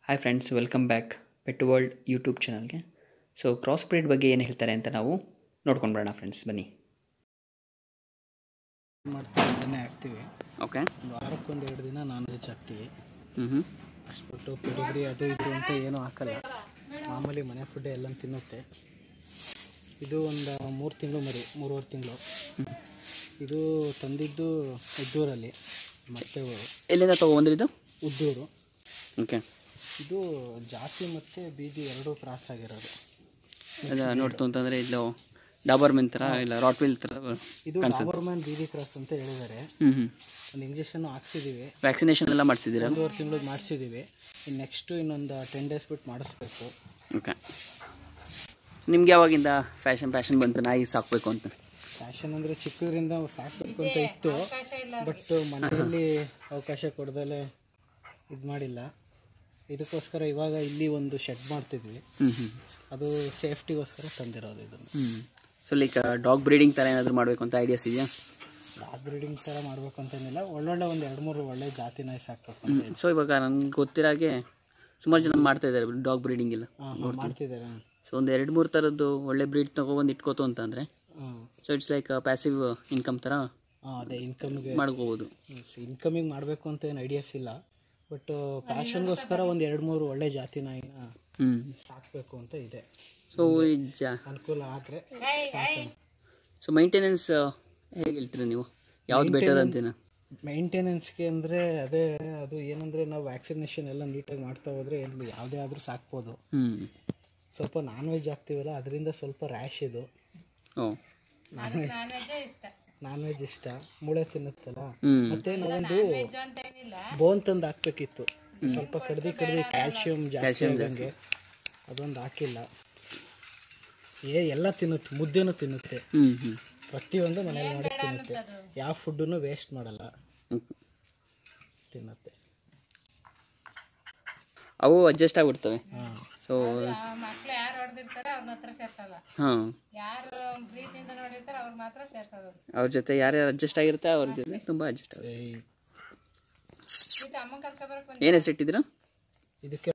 Hi friends welcome back pet world YouTube ಚಾನಲ್ಗೆ so cross breed ಬಗ್ಗೆ ಏನು ಹೇಳ್ತಾರೆ ಅಂತ ನಾವು ನೋಡ್ಕೊಂಡು ಬರೋಣ ಫ್ರೆಂಡ್ಸ್ ಬನ್ನಿ ಮಾಡ್ತೀವಿ ಅದನ್ನೇ ಹಾಕ್ತೀವಿ ಓಕೆ ಒಂದು ವಾರಕ್ಕೊಂದು ಎರಡು ದಿನ ನಾನ್ ವೆಜ್ ಹಾಕ್ತೀವಿ ಹ್ಞೂ ಹ್ಞೂ ಅಷ್ಟು ಬಿಟ್ಟು ಪೆಡಿಗ್ರಿ ಅದು ಇದು ಅಂತ ಏನೂ ಹಾಕಲ್ಲ ಮಾಮೂಲಿ ಮನೆ ಫುಡ್ ಎಲ್ಲ ತಿನ್ನುತ್ತೆ ಇದು ಒಂದು ಮೂರು ತಿಂಗಳು ಮರಿ ಮೂರುವರೆ ತಿಂಗಳು ಇದು ತಂದಿದ್ದು ಉದ್ದೂರಲ್ಲಿ ಮತ್ತೆ ಎಲ್ಲಿಂದ ತೊಗೊಬಂದ್ರಿ ಇದು ಉದ್ದೂರು ಓಕೆ ಇದು ಜಾತಿ ಮತ್ತು ಬೀದಿ ಎರಡೂ ಕ್ರಾಸ್ ಆಗಿರೋದು ಅದು ನೋಡ್ತು ಅಂತಂದರೆ ಇದು ಡಾಬರ್ ಮೆನ್ ಥರ ಇಲ್ಲ ರಾಟ್ವಿಲ್ ಥರ ಇದು ಮ್ಯಾನ್ ಬೀದಿ ಕ್ರಾಸ್ ಅಂತ ಹೇಳಿದ್ದಾರೆ ಹ್ಞೂ ಹ್ಞೂ ಒಂದು ಇಂಜೆಕ್ಷನ್ ಹಾಕ್ಸಿದ್ದೀವಿ ವ್ಯಾಕ್ಸಿನೇಷನ್ ಎಲ್ಲ ಮಾಡಿಸಿದ್ದೀರಾ ಒಂದೂವರೆ ತಿಂಗಳು ಮಾಡಿಸಿದ್ದೀವಿ ಇನ್ನು ನೆಕ್ಸ್ಟು ಇನ್ನೊಂದು ಟೆನ್ ಡೇಸ್ ಬಿಟ್ಟು ಮಾಡಿಸ್ಬೇಕು ಓಕೆ ನಿಮ್ಗೆ ಯಾವಾಗಿಂದ ಫ್ಯಾಷನ್ ಫ್ಯಾಷನ್ ಬಂತು ನಾಯಿ ಸಾಕಬೇಕು ಅಂತ ಫ್ಯಾಷನ್ ಅಂದರೆ ಚಿಕ್ಕದ್ರಿಂದ ಸಾಕಬೇಕು ಅಂತ ಇತ್ತು ಬಟ್ ಮನೆಯಲ್ಲಿ ಅವಕಾಶ ಕೊಡ್ದಲೆ ಇದು ಮಾಡಿಲ್ಲ ಇದಕ್ಕೋಸ್ಕರ ಇವಾಗ ಇಲ್ಲಿ ಒಂದು ಶೆಡ್ ಮಾಡ್ತಿದ್ವಿ ಹ್ಞೂ ಹ್ಞೂ ಅದು ಸೇಫ್ಟಿಗೋಸ್ಕರ ತಂದಿರೋದು ಇದನ್ನು ಹ್ಞೂ ಸೊ ಲೈಕ್ ಡಾಗ್ ಬ್ರೀಡಿಂಗ್ ಥರ ಏನಾದರೂ ಮಾಡಬೇಕು ಅಂತ ಐಡಿಯಾಸ್ ಇದೆಯಾ ಡಾಗ್ ಬ್ರೀಡಿಂಗ್ ಥರ ಮಾಡಬೇಕು ಅಂತಂದಿಲ್ಲ ಒಳ್ಳೊಳ್ಳೆ ಒಂದು ಎರಡು ಮೂರು ಒಳ್ಳೆ ಜಾತಿ ನಾಯಿ ಸಾಕಬೇಕು ಅಂತ ಇದೆ. ಸೊ ಇವಾಗ ನನಗೆ ಗೊತ್ತಿರಾಗೆ ಸುಮಾರು ಜನ ಮಾಡ್ತಾ ಇದ್ದಾರೆ ಡಾಗ್ ಬ್ರೀಡಿಂಗ್ ಎಲ್ಲ ಹಾಂ ಹಾಂ ಮಾಡ್ತಿದ್ದಾರೆ ಸೊ ಒಂದು ಎರಡು ಮೂರು ಥರದ್ದು ಒಳ್ಳೆ ಬ್ರೀಡ್ ತೊಗೊಬಂದು ಇಟ್ಕೋತು ಅಂತಂದರೆ ಹಾಂ so it's like passive income ಥರ ಹಾಂ ಅದೇ ಇನ್ಕಮ್ಗೆ ಮಾಡ್ಕೋಬೋದು ಇನ್ಕಮಿಂಗ್ ಮಾಡಬೇಕು ಅಂತ ಏನು ಐಡಿಯಾಸ್ ಇಲ್ಲ ಬಟ್ ಪ್ಯಾಷನ್ಗೋಸ್ಕರ ಒಂದು ಎರಡು ಮೂರು ಒಳ್ಳೆ ಜಾತಿ ನಾಯಿನ ಹ್ಞೂ ಸಾಕಬೇಕು ಅಂತ ಇದೆ ಸೊ ಈ ಜಾ ಅನುಕೂಲ ಆದರೆ ಸೊ ಮೈಂಟೆನೆನ್ಸ್ ಹೇಗೆ ಹೇಳ್ತೀರಾ ನೀವು ಯಾವ್ದು ಬೆಟರ್ ಅಂತೇನ ಮೇಂಟೆನೆನ್ಸ್ಗೆ ಅಂದರೆ ಅದೇ ಅದು ಏನಂದರೆ ನಾವು ವ್ಯಾಕ್ಸಿನೇಷನ್ ಎಲ್ಲ ನೀಟಾಗಿ ಮಾಡ್ತಾ ಹೋದರೆ ಏನು ಯಾವುದೇ ಆದರೂ ಸಾಕ್ಬೋದು ಹ್ಞೂ ಸ್ವಲ್ಪ ನಾನ್ ವೆಜ್ ಹಾಕ್ತೀವಲ್ಲ ಅದರಿಂದ ಸ್ವಲ್ಪ ರ್ಯಾಶ್ ಇದು ಓ ನಾನ್ ವೆಜ್ ನಾನ್ ವೆಜ್ ಇಷ್ಟ ಮೂಳೆ ತಿನ್ನುತ್ತಲ್ಲ ಹ್ಞೂ ಮತ್ತೆ ನಾವೊಂದು ಬೋನ್ ತಂದು ಹಾಕ್ಬೇಕಿತ್ತು ಸ್ವಲ್ಪ ಕಡ್ದು ಕಡ್ದು ಕ್ಯಾಲ್ಶಿಯಂ ಜಾಸ್ತಿ ಆಗಂಗೆ ಅದೊಂದು ಹಾಕಿಲ್ಲ ಏ ಎಲ್ಲ ತಿನ್ನುತ್ತೆ ಮುದ್ದೆನೂ ತಿನ್ನುತ್ತೆ ಹ್ಞೂ ಹ್ಞೂ ಪ್ರತಿಯೊಂದು ಮನೇಲಿ ಮಾಡಿ ತಿನ್ನುತ್ತೆ ಯಾವ ಫುಡ್ಡನ್ನು ವೇಸ್ಟ್ ಮಾಡಲ್ಲ ತಿನ್ನುತ್ತೆ ಅವು ಅಡ್ಜಸ್ಟ್ ಆಗಿಬಿಡ್ತವೆ ಹಾಂ ಸೊ ಮಕ್ಳು ಯಾರು ಹೊಡೆದಿರ್ತಾರೆ ಅವ್ರನ್ನ ಹತ್ರ ಸೇರ್ಸಲ್ಲ ಹಾಂ ಯಾರು ಪ್ರೀತಿಯಿಂದ ನೋಡಿರ್ತಾರೆ ಅವ್ರು ಮಾತ್ರ ಸೇರ್ಸೋದು ಅವ್ರ ಜೊತೆ ಯಾರ್ಯಾರು ಅಡ್ಜಸ್ಟ್ ಆಗಿರುತ್ತೆ ಅವ್ರ ಜೊತೆ ತುಂಬ ಅಡ್ಜಸ್ಟ್ ಆಗುತ್ತೆ ಪ್ರೀತಿ ಅಮ್ಮ ಕರ್ಕೊಬರಕ್ ಏನು ಹೆಸರು ಇಟ್ಟಿದ್ದೀರಾ ಇದಕ್ಕೆ